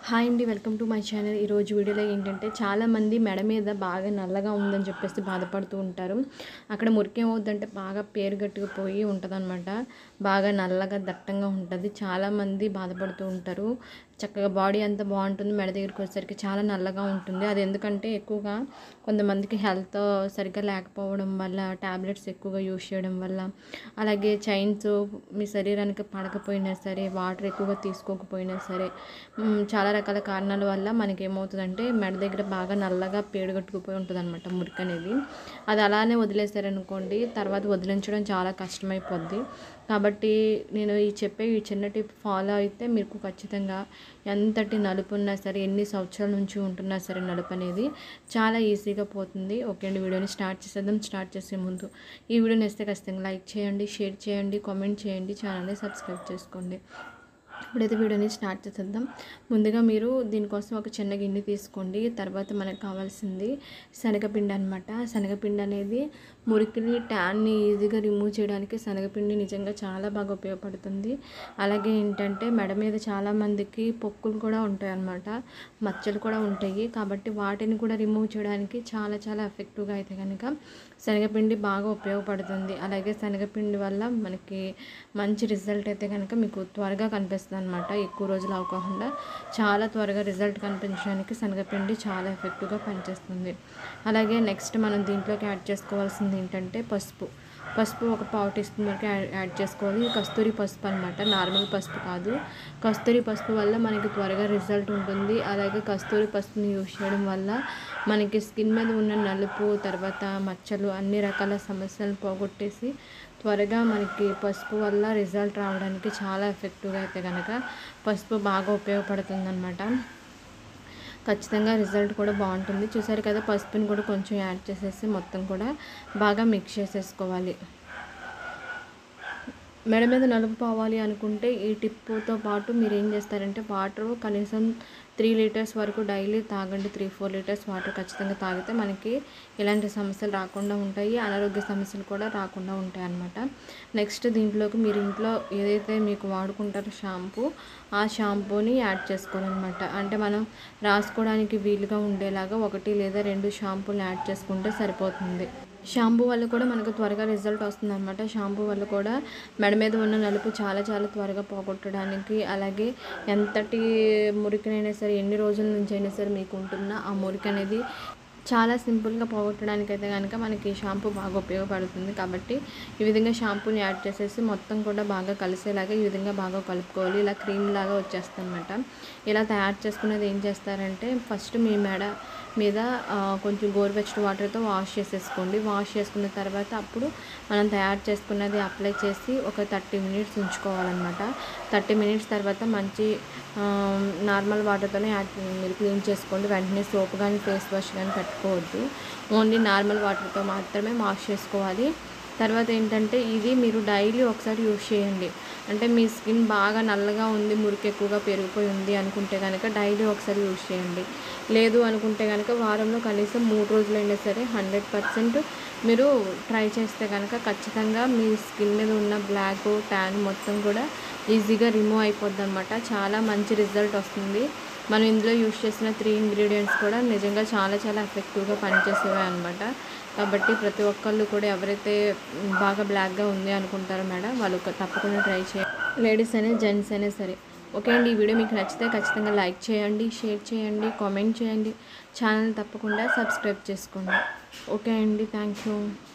hi అండి welcome to my channel ఈరోజు వీడియోలో ఏంటంటే చాలామంది మెడ మీద బాగా నల్లగా ఉందని చెప్పేసి బాధపడుతూ ఉంటారు అక్కడ మురికి ఏమవుద్దంటే బాగా పేరు గట్టుకు పోయి ఉంటుందన్నమాట బాగా నల్లగా దట్టంగా ఉంటుంది చాలామంది బాధపడుతూ ఉంటారు చక్కగా బాడీ అంతా బాగుంటుంది మెడ దగ్గరికి వచ్చేసరికి చాలా నల్లగా ఉంటుంది అది ఎందుకంటే ఎక్కువగా కొంతమందికి హెల్త్ సరిగ్గా లేకపోవడం వల్ల ట్యాబ్లెట్స్ ఎక్కువగా యూజ్ చేయడం వల్ల అలాగే చైన్స్ మీ శరీరానికి పడకపోయినా సరే వాటర్ ఎక్కువగా తీసుకోకపోయినా సరే మ్, చాలా రకాల కారణాల వల్ల మనకి ఏమవుతుందంటే మెడ దగ్గర బాగా నల్లగా పేడుగట్టుకుపోయి ఉంటుంది అనమాట మురికి అనేది అది అలానే వదిలేశారనుకోండి తర్వాత వదిలించడం చాలా కష్టమైపోద్ది కాబట్టి నేను ఈ చెప్పే ఈ చిన్న టిప్ ఫాలో అయితే మీకు ఖచ్చితంగా ఎంతటి నలుపు ఉన్నా సరే ఎన్ని సంవత్సరాల నుంచి ఉంటున్నా సరే నలుపు అనేది చాలా ఈజీగా పోతుంది ఓకే అండి వీడియోని స్టార్ట్ చేసేద్దాం స్టార్ట్ చేసే ముందు ఈ వీడియోని ఇస్తే ఖచ్చితంగా లైక్ చేయండి షేర్ చేయండి కామెంట్ చేయండి ఛానల్ని సబ్స్క్రైబ్ చేసుకోండి ఇప్పుడైతే వీడియోని స్టార్ట్ చేసేద్దాం ముందుగా మీరు దీనికోసం ఒక చిన్న గిన్నె తీసుకోండి తర్వాత మనకు కావాల్సింది శనగపిండి అనమాట శనగపిండి అనేది మురికిని ట్యాన్ని ఈజీగా రిమూవ్ చేయడానికి శనగపిండి నిజంగా చాలా బాగా ఉపయోగపడుతుంది అలాగే ఏంటంటే మెడ మీద చాలామందికి పొక్కులు కూడా ఉంటాయి అన్నమాట మచ్చలు కూడా ఉంటాయి కాబట్టి వాటిని కూడా రిమూవ్ చేయడానికి చాలా చాలా ఎఫెక్టివ్గా అయితే కనుక శనగపిండి బాగా ఉపయోగపడుతుంది అలాగే శనగపిండి వల్ల మనకి మంచి రిజల్ట్ అయితే కనుక మీకు త్వరగా కనిపిస్తుంది అనమాట ఎక్కువ రోజులు అవ్వకుండా చాలా త్వరగా రిజల్ట్ కనిపించడానికి శనగపిండి చాలా ఎఫెక్టివ్గా పనిచేస్తుంది అలాగే నెక్స్ట్ మనం దీంట్లోకి యాడ్ చేసుకోవాల్సింది ఏంటంటే పసుపు పసుపు ఒక పావు టీ స్పూన్ వరకు యాడ్ యాడ్ చేసుకోవాలి ఇది కస్తూరి పసుపు అనమాట నార్మల్ పసుపు కాదు కస్తూరి పసుపు వల్ల మనకి త్వరగా రిజల్ట్ ఉంటుంది అలాగే కస్తూరి పసుపుని యూజ్ చేయడం వల్ల మనకి స్కిన్ మీద ఉన్న నలుపు తర్వాత మచ్చలు అన్ని రకాల సమస్యలను పోగొట్టేసి త్వరగా మనకి పసుపు వల్ల రిజల్ట్ రావడానికి చాలా ఎఫెక్టివ్గా అయితే కనుక పసుపు బాగా ఉపయోగపడుతుంది అనమాట ఖచ్చితంగా రిజల్ట్ కూడా బాగుంటుంది చూసారు కదా పసుపుని కూడా కొంచెం యాడ్ చేసేసి మొత్తం కూడా బాగా మిక్స్ చేసేసుకోవాలి మెడ మీద నలుపు పోవాలి అనుకుంటే ఈ టిప్పుతో పాటు మీరు ఏం చేస్తారంటే వాటర్ కనీసం త్రీ లీటర్స్ వరకు డైలీ తాగండి త్రీ ఫోర్ లీటర్స్ వాటర్ ఖచ్చితంగా తాగితే మనకి ఎలాంటి సమస్యలు రాకుండా ఉంటాయి అనారోగ్య సమస్యలు కూడా రాకుండా ఉంటాయి అన్నమాట నెక్స్ట్ దీంట్లోకి మీరు ఇంట్లో ఏదైతే మీకు వాడుకుంటారో షాంపూ ఆ షాంపూని యాడ్ చేసుకోవాలన్నమాట అంటే మనం రాసుకోవడానికి వీలుగా ఉండేలాగా ఒకటి లేదా రెండు షాంపూలు యాడ్ చేసుకుంటే సరిపోతుంది షాంపూ వల్ల కూడా మనకు త్వరగా రిజల్ట్ వస్తుంది అనమాట షాంపూ వల్ల కూడా మెడ మీద ఉన్న నలుపు చాలా చాలా త్వరగా పోగొట్టడానికి అలాగే ఎంతటి మురికినైనా సరే ఎన్ని రోజుల నుంచి అయినా సరే మీకు ఉంటున్న ఆ మురికి అనేది చాలా సింపుల్గా పోగొట్టడానికి అయితే కనుక మనకి షాంపూ బాగా ఉపయోగపడుతుంది కాబట్టి ఈ విధంగా షాంపూని యాడ్ చేసేసి మొత్తం కూడా బాగా కలిసేలాగా ఈ విధంగా బాగా కలుపుకోవాలి ఇలా క్రీమ్ లాగా వచ్చేస్తుంది అనమాట ఇలా తయారు చేసుకునేది ఏం చేస్తారంటే ఫస్ట్ మీ మెడ మీద ఆ, కొంచెం గోరువెచ్చటి వాటర్తో వాష్ చేసేసుకోండి వాష్ చేసుకున్న తర్వాత అప్పుడు మనం తయారు చేసుకున్నది అప్లై చేసి ఒక థర్టీ మినిట్స్ ఉంచుకోవాలన్నమాట థర్టీ మినిట్స్ తర్వాత మంచి ఆ, నార్మల్ వాటర్తోనే యాడ్ మీరు క్లీన్ చేసుకోండి వెంటనే సోప్ కానీ ఫేస్ వాష్ కానీ పెట్టుకోవద్దు ఓన్లీ నార్మల్ వాటర్తో మాత్రమే వాష్ చేసుకోవాలి తర్వాత ఏంటంటే ఇది మీరు డైలీ ఒకసారి యూస్ చేయండి అంటే మీ స్కిన్ బాగా నల్లగా ఉంది మురికి ఎక్కువగా పెరిగిపోయి ఉంది అనుకుంటే కనుక డైలీ ఒకసారి యూస్ చేయండి లేదు అనుకుంటే కనుక వారంలో కనీసం మూడు రోజులైనా సరే హండ్రెడ్ పర్సెంట్ మీరు ట్రై చేస్తే కనుక ఖచ్చితంగా మీ స్కిన్ మీద ఉన్న బ్లాక్ ట్యాన్ మొత్తం కూడా ఈజీగా రిమూవ్ అయిపోద్ది అనమాట చాలా మంచి రిజల్ట్ వస్తుంది మనం ఇందులో యూస్ చేసిన త్రీ ఇంగ్రీడియంట్స్ కూడా నిజంగా చాలా చాలా ఎఫెక్టివ్గా పనిచేసేవే అనమాట కాబట్టి ప్రతి ఒక్కళ్ళు కూడా ఎవరైతే బాగా బ్లాక్గా ఉంది అనుకుంటారో మేడం వాళ్ళు ఒక- తప్పకుండా ట్రై చేయండి లేడీస్ అయినా జెంట్స్ అయినా సరే ఓకే అండి ఈ వీడియో మీకు నచ్చితే ఖచ్చితంగా లైక్ చేయండి షేర్ చేయండి కామెంట్ చేయండి ఛానల్ తప్పకుండా సబ్స్క్రైబ్ చేసుకోండి ఓకే అండి థ్యాంక్ యూ